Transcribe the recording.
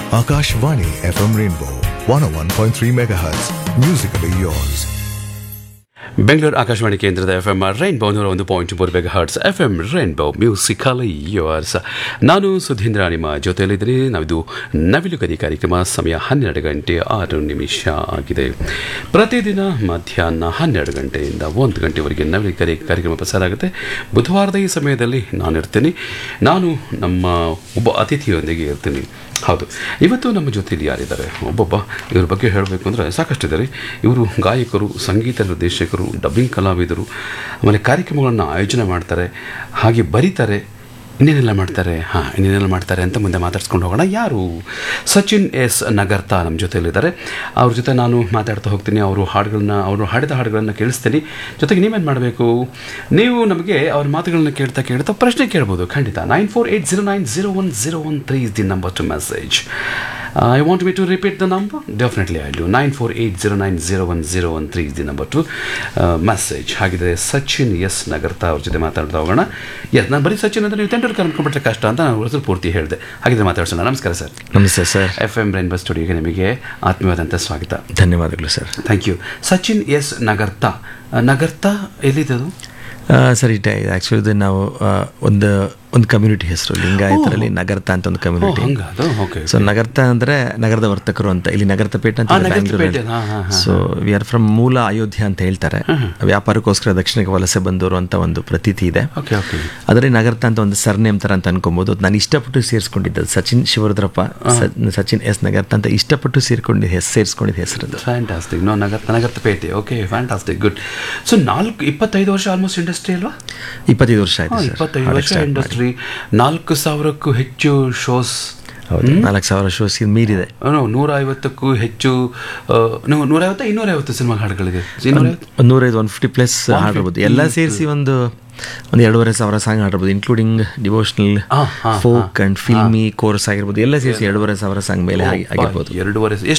Akashvani FM Rainbow 101.3 MHz. Musically yours. Bengaluru Akashvani ಕೇಂದ್ರದ F M rainbow ನೂರ ಒಂದು ಪಾಯಿಂಟ್ ಮೂರು ಬೇಗ hertz F M rainbow musical yours ನಾನು ಸುಧೀಂದ್ರ ನಿಮ್ಮ ಜೊತೆಯಲ್ಲಿದ್ದೀನಿ ನಾವಿದು ನವಿಲುಗರಿ ಕಾರ್ಯಕ್ರಮ ಸಮಯ ಹನ್ನೆರಡು ಗಂಟೆ ಆರು ನಿಮಿಷ ಆಗಿದೆ ಪ್ರತಿದಿನ ಮಧ್ಯಾಹ್ನ ಹನ್ನೆರಡು ಗಂಟೆಯಿಂದ ಒಂದು ಗಂಟೆವರೆಗೆ ನವಿಲುಗರಿ ಕಾರ್ಯಕ್ರಮ ಪ್ರಸಾರ ಆಗುತ್ತೆ ಬುಧವಾರದ ಈ ಸಮಯದಲ್ಲಿ ನಾನು ಇರ್ತೀನಿ ನಾನು ನಮ್ಮ ಒಬ್ಬ ಅತಿಥಿಯೊಂದಿಗೆ ಇರ್ತೀನಿ ಹೌದು ಇವತ್ತು ನಮ್ಮ ಜೊತೆಯಲ್ಲಿ ಯಾರಿದ್ದಾರೆ ಒಬ್ಬೊಬ್ಬ ಇವ್ರ ಬಗ್ಗೆ ಹೇಳಬೇಕು ಅಂದರೆ ಸಾಕಷ್ಟಿದ್ದಾರೆ ಇವರು ಗಾಯಕರು ಸಂಗೀತ ನಿರ್ದೇಶಕರು ಡಬ್ಬಿಂಗ್ ಕಲಾವಿದರು ಆಮೇಲೆ ಕಾರ್ಯಕ್ರಮಗಳನ್ನು ಆಯೋಜನೆ ಮಾಡ್ತಾರೆ ಹಾಗೆ ಬರೀತಾರೆ ಇನ್ನೇನೆಲ್ಲ ಮಾಡ್ತಾರೆ ಹಾಂ ಇನ್ನೇನೆಲ್ಲ ಮಾಡ್ತಾರೆ ಅಂತ ಮುಂದೆ ಮಾತಾಡ್ಸ್ಕೊಂಡು ಹೋಗೋಣ ಯಾರು ಸಚಿನ್ ಎಸ್ ನಗರ್ತಾ ನಮ್ಮ ಜೊತೆಯಲ್ಲಿದ್ದಾರೆ ಅವ್ರ ಜೊತೆ ನಾನು ಮಾತಾಡ್ತಾ ಹೋಗ್ತೀನಿ ಅವರು ಹಾಡುಗಳನ್ನ ಅವರು ಹಾಡಿದ ಹಾಡುಗಳನ್ನು ಕೇಳಿಸ್ತೀನಿ ಜೊತೆಗೆ ನೀವೇನು ಮಾಡಬೇಕು ನೀವು ನಮಗೆ ಅವ್ರ ಮಾತುಗಳನ್ನ ಕೇಳ್ತಾ ಕೇಳ್ತಾ ಪ್ರಶ್ನೆ ಕೇಳ್ಬೋದು ಖಂಡಿತ nine four eight zero nine zero one zero one three is the number to message I want me to repeat the number definitely I do nine four eight zero nine zero one zero one three is the number to message ಹಾಗಿದ್ರೆ Sachin S ನಗರ್ತಾ ಅವ್ರ ಜೊತೆ ಮಾತಾಡ್ತಾ ಹೋಗೋಣ S ನಾನು ಬರೀ ಸಚಿನ್ ಅಂತ ನೀವು ತೆಂಡೂಲ್ಕರ್ ಅನ್ಕೊಂಡ್ಬಿಟ್ರೆ ಕಷ್ಟ ಅಂತ ನಾನು ಹೆಸರು ಪೂರ್ತಿ ಹೇಳಿದೆ ಹಾಗಿದ್ರೆ ಮಾತಾಡ್ಸೋಣ ನಮಸ್ಕಾರ ಸರ್ ನಮಸ್ತೆ ಸರ್ ಎಫ್ ಎಂ ರೈನ್ಬೋ ಸ್ಟುಡಿಯೋಗೆ ನಿಮಗೆ ಆತ್ಮೀಯವಾದಂಥ ಸ್ವಾಗತ ಧನ್ಯವಾದಗಳು sir thank you Sachin S ನಗರ್ತಾ ನಗರ್ತಾ ಎಲ್ಲಿದ್ದದು ಆ, ಸರ್ ಇಟ್ ಆ್ಯಕ್ಚುಲಿ ನಾವು ಆ, ಒಂದು ಒಂದು ಕಮ್ಯುನಿಟಿ ಹೆಸರು ಲಿಂಗಾಯತರಲ್ಲಿ ನಗರ್ತ ಅಂತ ಒಂದು ಕಮ್ಯುನಿಟಿ ಹಂಗ ಅದು ಓಕೆ ಸೊ ನಗರ್ತ ಅಂದ್ರೆ ನಗರದ ವರ್ತಕರು ಅಂತ ಇಲ್ಲಿ ನಗರತಪೇಟೆ ಅಂತ ಆ, ಇದೆ ನಗರತಪೇಟೆ, ಬ್ಯಾಂಗ್ಳೂರಲ್ಲಿ. ಹಾ, ಹಾ, ಹಾ, ಸೊ ವಿ ಆರ್ ಫ್ರಮ್ ಮೂಲ ಅಯೋಧ್ಯ ಅಂತ ಹೇಳ್ತಾರೆ ವ್ಯಾಪಾರಕ್ಕೋಸ್ಕರ ದಕ್ಷಿಣಕ್ಕೆ ವಲಸೆ ಬಂದವರು ಅಂತ ಒಂದು ಪ್ರತೀತಿ ಇದೆ ಓಕೆ ಓಕೆ ಅದರಲ್ಲಿ ನಗರ್ತ ಅಂತ ಒಂದು ಸರ್ನೇಮ್ ತರ ಅಂತ ಅನ್ಕೊಬಹುದು ನಾನು ಇಷ್ಟಪಟ್ಟು ಸೇರಿಸ್ಕೊಂಡಿದ್ದು ಸಚಿನ್ ಶಿವರುದ್ರಪ್ಪ ಸ- ಸಚಿನ್ ಎಸ್ ನಗರ್ತ ಅಂತ ಇಷ್ಟಪಟ್ಟು ಸೇರ್ಕೊಂಡಿದ್ದು ಹೆಸರು ಸೇರಿಸ್ಕೊಂಡಿದ್ದು ಹೆಸರದು ಫ್ಯಾಂಟಾಸ್ಟಿಕ್ ನೋ ನಗರ Nagarapete okay fantastic good so ನಾಲ್ಕು ಇಪ್ಪತ್ತೈದು ವರ್ಷ ಆಲ್ಮೋಸ್ಟ್ ಇಂಡಸ್ಟ್ರಿ ಅಲ್ವಾ ಇಪ್ಪತ್ತೈದು ವರ್ಷ ಹಾ, ಆಯ್ತು ಸರ್ ಇಪ್ಪತ್ತೈದು ಹಾಡಕ್ ವರ್ಷ start ಮಾಡಿ. ಇಂಡಸ್ಟ್ರಿ ನಾಲ್ಕು ಸಾವಿರಕ್ಕೂ ಹೆಚ್ಚು ಶೋಸ್ ಹೌದು ನಾಲ್ಕು ಸಾವಿರ ಶೋಸ್ ಮೀರಿದೆ ನೂರ ಐವತ್ತಕ್ಕೂ ಹೆಚ್ಚು ಆ, ನೂ- ನೂರೈವತ್ತ ಇನ್ನೂರೈವತ್ತು ಸಿನಿಮಾ ಹಾಡುಗಳಿದೆ ಇನ್ನೂರೈವತ್ತು ಒಂದು ನೂರೈದು ಒನ್ ಫಿಫ್ಟಿ ಪ್ಲಸ್ ಹಾಡಿರ್ಬೋದು ಎಲ್ಲ ಸೇರಿಸಿ ಒಂದು ಒಂದು ಎರಡೂವರೆ ಸಾವಿರ ಸಾಂಗ್ ಹಾಡಿರ್ಬೋದು ಇನ್ಕ್ಲೂಡಿಂಗ್ ಡಿವೋಷನಲ್ ಆ, ಹಾ, ಫೋಕ್ ಅಂಡ್ ಫಿಲ್ಮಿ ಕೋರ್ಸ್ ಆಗಿರ್ಬೋದು ಎಲ್ಲ ಸೇರಿಸಿ ಎರಡೂವರೆ ಸಾವಿರ ಸಾಂಗ್ ಮೇಲೆ ಆಗಿ- ಆಗಿರ್ಬೋದು ಎರಡೂವರೆ